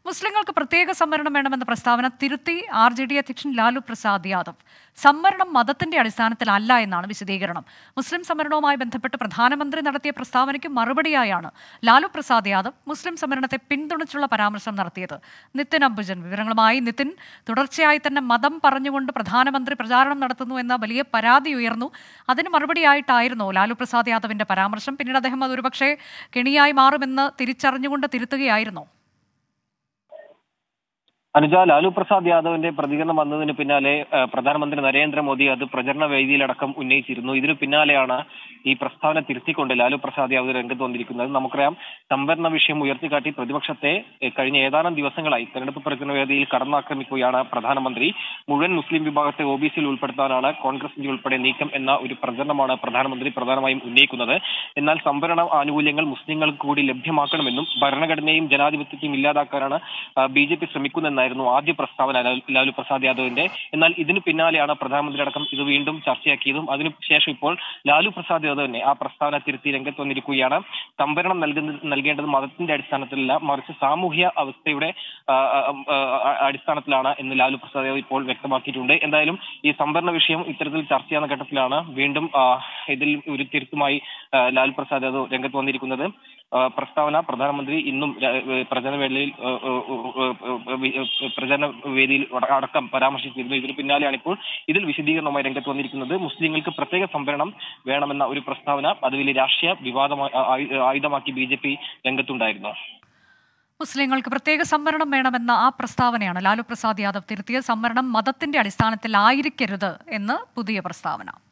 മുസ്ലിങ്ങൾക്ക് പ്രത്യേക സംവരണം വേണമെന്ന പ്രസ്താവന തിരുത്തി ആർ ജെ ഡി അധ്യക്ഷൻ ലാലു പ്രസാദ് യാദവ് സംവരണം മതത്തിന്റെ അടിസ്ഥാനത്തിലല്ല എന്നാണ് വിശദീകരണം മുസ്ലിം സംവരണവുമായി ബന്ധപ്പെട്ട് പ്രധാനമന്ത്രി നടത്തിയ പ്രസ്താവനയ്ക്ക് മറുപടിയായാണ് ലാലു പ്രസാദ് യാദവ് മുസ്ലിം സംവരണത്തെ പിന്തുണച്ചുള്ള പരാമർശം നടത്തിയത് നിതിൻ അംബുജൻ വിവരങ്ങളുമായി നിതിൻ തുടർച്ചയായി തന്നെ മതം പറഞ്ഞുകൊണ്ട് പ്രധാനമന്ത്രി പ്രചാരണം നടത്തുന്നു എന്ന വലിയ പരാതി ഉയർന്നു അതിന് മറുപടിയായിട്ടായിരുന്നു ലാലു പ്രസാദ് യാദവിന്റെ പരാമർശം പിന്നീട് അദ്ദേഹം അത് ഒരുപക്ഷെ കെണിയായി മാറുമെന്ന് തിരിച്ചറിഞ്ഞുകൊണ്ട് തിരുത്തുകയായിരുന്നോ അനുജ ലാലു പ്രസാദ് യാദവിന്റെ പ്രതികരണം വന്നതിന് പിന്നാലെ ഏഹ്, പ്രധാനമന്ത്രി നരേന്ദ്രമോദി അത് പ്രചരണ വേദിയിലടക്കം ഉന്നയിച്ചിരുന്നു ഇതിനു പിന്നാലെയാണ് ഈ പ്രസ്താവന തിരുത്തിക്കൊണ്ട് ലാലു പ്രസാദ് യാദവ് രംഗത്ത് വന്നിരിക്കുന്നത് നമുക്കറിയാം സംവരണ വിഷയം ഉയർത്തിക്കാട്ടി പ്രതിപക്ഷത്തെ ഏഹ്, കഴിഞ്ഞ ഏതാനും ദിവസങ്ങളായി തെരഞ്ഞെടുപ്പ് പ്രചരണ വേദിയിൽ കടന്നാക്രമിക്കുകയാണ് പ്രധാനമന്ത്രി മുഴുവൻ മുസ്ലിം വിഭാഗത്തെ ഒ ബി സിയിൽ ഉൾപ്പെടുത്താനാണ് കോൺഗ്രസിന്റെ ഉൾപ്പെടെ നീക്കം എന്ന ഒരു പ്രചരണമാണ് പ്രധാനമന്ത്രി പ്രധാനമായും ഉന്നയിക്കുന്നത് എന്നാൽ സംവരണ ആനുകൂല്യങ്ങൾ മുസ്ലിങ്ങൾക്ക് കൂടി ലഭ്യമാക്കണമെന്നും ഭരണഘടനയും ജനാധിപത്യത്തെയും ഇല്ലാതാക്കാനാണ് ബി ജെ പി ശ്രമിക്കുന്നതെന്നായിരുന്നു ആദ്യ പ്രസ്താവന ലാൽ- ലാലു പ്രസാദ് യാദവിന്റെ എന്നാൽ ഇതിന് പിന്നാലെയാണ് പ്രധാനമന്ത്രി അടക്കം ഇത് വീണ്ടും ചർച്ചയാക്കിയതും അതിനുശേഷം ഇപ്പോൾ ലാലു പ്രസാദ് യാദവ് തന്നെ ആ പ്രസ്താവന തിരുത്തി രംഗത്ത് വന്നിരിക്കുകയാണ് സംവരണം നൽകുന്ന നൽകേണ്ടത് മതത്തിന്റെ അടിസ്ഥാനത്തിലല്ല മറിച്ച് സാമൂഹ്യ അവസ്ഥയുടെ ആ, ആ, ആ, അടിസ്ഥാനത്തിലാണ് എന്ന് ലാലു പ്രസാദ് യാദവ് ഇപ്പോൾ വ്യക്തമാക്കിയിട്ടുണ്ട് എന്തായാലും ഈ സംവരണ വിഷയം ഇത്തരത്തിൽ ചർച്ചയാകുന്ന ഘട്ടത്തിലാണ് വീണ്ടും ആ, ഇതിൽ ഒരു തിരുത്തുമായി ആ, ലാലു പ്രസാദ് യാദവ് രംഗത്ത് വന്നിരിക്കുന്നത് ആ, പ്രസ്താവന പ്രധാനമന്ത്രി ഇന്നും ര- ഏ, പ്രചരണ വേളയിൽ ഏ, ഏ, ഏ, ഏ, ഏ, പ്രചരണ വേദിയിൽ അട- അടക്കം പരാമർശിച്ചിരുന്നു ഇതിന് പിന്നാലെയാണ് ഇപ്പോൾ ഇതിൽ വിശദീകരണവുമായി രംഗത്ത് വന്നിരിക്കുന്നത് മുസ്ലിങ്ങൾക്ക് പ്രത്യേക സംവരണം വേണമെന്ന ഒരു പ്രസ്താവന അത് വലിയ രാഷ്ട്രീയ വിവാദമായി ആയു- ആയുധമാക്കി ബി ജെ പി രംഗത്തുണ്ടായിരുന്നു മുസ്ലിങ്ങൾക്ക് പ്രത്യേക സംവരണം വേണമെന്ന ആ പ്രസ്താവനയാണ് ലാലു പ്രസാദ് യാദവ് തിരുത്തിയത് സംവരണം മതത്തിന്റെ അടിസ്ഥാനത്തിലായിരിക്കരുത് എന്ന് പുതിയ പ്രസ്താവന